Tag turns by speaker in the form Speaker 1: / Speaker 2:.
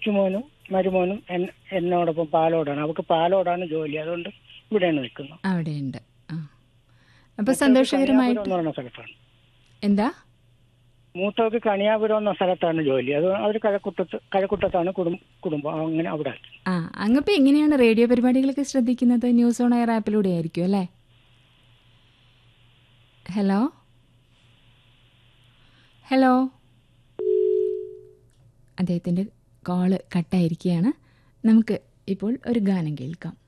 Speaker 1: കൊച്ചുമോനും മരുമോനും N- എന്നോടൊപ്പം പാലോടാണ് അവർക്ക് പാലോടാണ് ജോലി അതുകൊണ്ട് ഇവിടെയാണ് നിൽക്കുന്നത്
Speaker 2: അവിടെയുണ്ട് ആ അപ്പോൾ സന്തോഷകരമായിട്ട്
Speaker 1: കണിയാപുരം എന്ന് പറയുന്ന സ്ഥലത്താണ്
Speaker 2: എന്താ
Speaker 1: മൂത്തവർക്ക് കണിയാപുരം എന്ന സ്ഥലത്താണ് ജോലി അത് അവർ കഴക്കൂട്ടത്ത് കഴക്കൂട്ടത്താണ് കുടും- കുടുംബം അങ്ങനെ അവിടെ ആക്കി
Speaker 2: ആ അങ്ങപ്പോൾ എങ്ങനെയാണ് റേഡിയോ പരിപാടികളൊക്കെ ശ്രദ്ധിക്കുന്നത് ന്യൂസ് ഓൺ എയർ ആപ്പിലൂടെ ആയിരിക്കും അല്ലേ ഹലോ ഹലോ അദ്ദേഹത്തിൻ്റെ കോള് കട്ടായിരിക്കുകയാണ് നമുക്ക് ഇപ്പോൾ ഒരു ഗാനം കേൾക്കാം